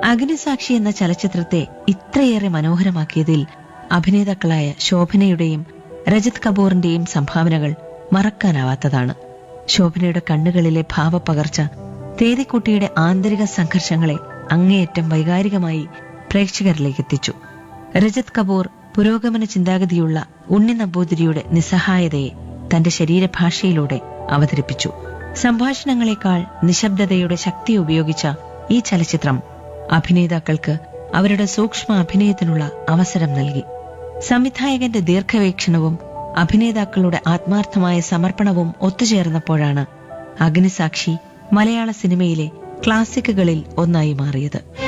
അഗ്നിസാക്ഷി എന്ന ചലച്ചിത്രത്തെ ഇത്രയേറെ മനോഹരമാക്കിയതിൽ അഭിനേതാക്കളായ ശോഭനയുടെയും രജത് കപൂറിന്റെയും സംഭാവനകൾ മറക്കാനാവാത്തതാണ് ശോഭനയുടെ കണ്ണുകളിലെ ഭാവപ്പകർച്ച തേതിക്കുട്ടിയുടെ ആന്തരിക സംഘർഷങ്ങളെ അങ്ങേയറ്റം വൈകാരികമായി പ്രേക്ഷകരിലേക്ക് എത്തിച്ചു രജത് കപൂർ പുരോഗമന ചിന്താഗതിയുള്ള ഉണ്ണി നമ്പൂതിരിയുടെ നിസ്സഹായതയെ തന്റെ ശരീരഭാഷയിലൂടെ അവതരിപ്പിച്ചു സംഭാഷണങ്ങളെക്കാൾ നിശബ്ദതയുടെ ശക്തി ഉപയോഗിച്ച ഈ ചലച്ചിത്രം അഭിനേതാക്കൾക്ക് അവരുടെ സൂക്ഷ്മ അഭിനയത്തിനുള്ള അവസരം നൽകി സംവിധായകന്റെ ദീർഘവീക്ഷണവും അഭിനേതാക്കളുടെ ആത്മാർത്ഥമായ സമർപ്പണവും ഒത്തുചേർന്നപ്പോഴാണ് അഗ്നിസാക്ഷി മലയാള സിനിമയിലെ ക്ലാസിക്കുകളിൽ ഒന്നായി മാറിയത്